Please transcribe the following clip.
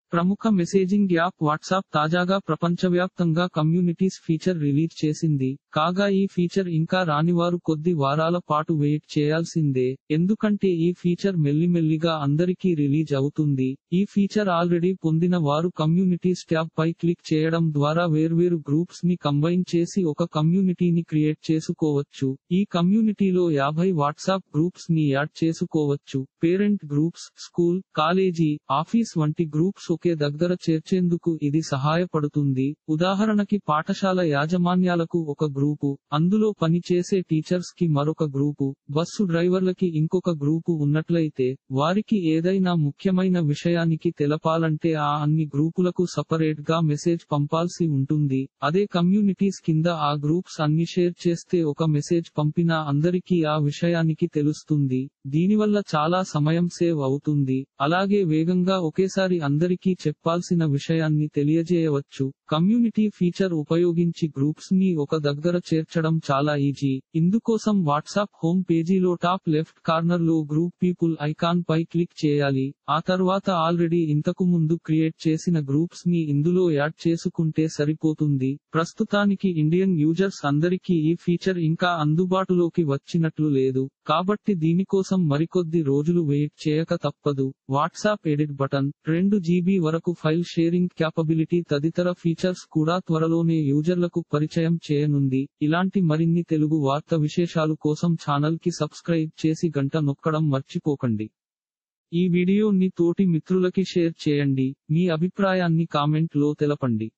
ప్రముఖ messaging app WhatsApp తాజాగా ప్రపంచవ్యాప్తంగా కమ్యూనిటీస్ ఫీచర్ రిలీజ్ చేసింది కాగా ఈ ఫీచర్ ఇంకా రానివారు కొద్ది వారాల పాటు వెయిట్ చేయాల్సిందే ఎందుకంటే ఈ ఫీచర్ మెల్లిమెల్లిగా అందరికీ రిలీజ్ అవుతుంది ఈ ఫీచర్ ఆల్రెడీ పొందిన వారు కమ్యూనిటీస్ ట్యాబ్ పై క్లిక్ చేయడం ద్వారా వేర్వేరు గ్రూప్స్ ని కంబైన్ చేసి ఒక కమ్యూనిటీని క్రియేట్ చేసుకోవచ్చు ఈ కమ్యూనిటీలో యాభై వాట్సాప్ గ్రూప్స్ ని యాడ్ చేసుకోవచ్చు parent groups school college office వంటి గ్రూప్స్ ఒకే దగ్గర చేర్చేందుకు ఇది సహాయపడుతుంది ఉదాహరణకి పాఠశాల యాజమాన్యాలకు ఒక గ్రూపు అందులో పనిచేసే టీచర్స్ కి మరొక గ్రూపు బస్సు డ్రైవర్లకి ఇంకొక గ్రూపు ఉన్నట్లయితే వారికి ఏదైనా ముఖ్యమైన విషయానికి తెలపాలంటే ఆ అన్ని గ్రూపులకు సపరేట్ గా మెసేజ్ పంపాల్సి ఉంటుంది అదే కమ్యూనిటీస్ కింద ఆ గ్రూప్స్ అన్ని షేర్ చేస్తే ఒక మెసేజ్ పంపినా అందరికీ ఆ విషయానికి తెలుస్తుంది దీనివల్ల చాలా సమయం సేవ్ అవుతుంది అలాగే వేగంగా ఒకేసారి అందరికీ చెప్పాల్సిన విషయాన్ని తెలియజేయవచ్చు కమ్యూనిటీ ఫీచర్ ఉపయోగించి గ్రూప్స్ ని ఒక దగ్గర చేర్చడం చాలా ఈజీ ఇందుకోసం వాట్సాప్ హోమ్ పేజీలో టాప్ లెఫ్ట్ కార్నర్ లో గ్రూప్ పీపుల్ ఐకాన్ పై క్లిక్ చేయాలి ఆ తర్వాత ఆల్రెడీ ఇంతకు ముందు క్రియేట్ చేసిన గ్రూప్స్ ని ఇందులో యాడ్ చేసుకుంటే సరిపోతుంది ప్రస్తుతానికి ఇండియన్ యూజర్స్ అందరికీ ఈ ఫీచర్ ఇంకా అందుబాటులోకి వచ్చినట్లు లేదు కాబట్టి దీనికోసం మరికొద్ది రోజులు వెయిట్ చేయక తప్పదు వాట్సాప్ ఎడిట్ బటన్ రెండు జీబీ వరకు ఫైల్ షేరింగ్ క్యాపబిలిటీ తదితర ఫీచర్స్ కూడా త్వరలోనే యూజర్లకు పరిచయం చేయనుంది ఇలాంటి మరిన్ని తెలుగు వార్త విశేషాలు కోసం ఛానల్ కి సబ్స్క్రైబ్ చేసి గంట నొక్కడం మర్చిపోకండి ఈ వీడియోని తోటి మిత్రులకి షేర్ చేయండి మీ అభిప్రాయాన్ని కామెంట్ లో తెలపండి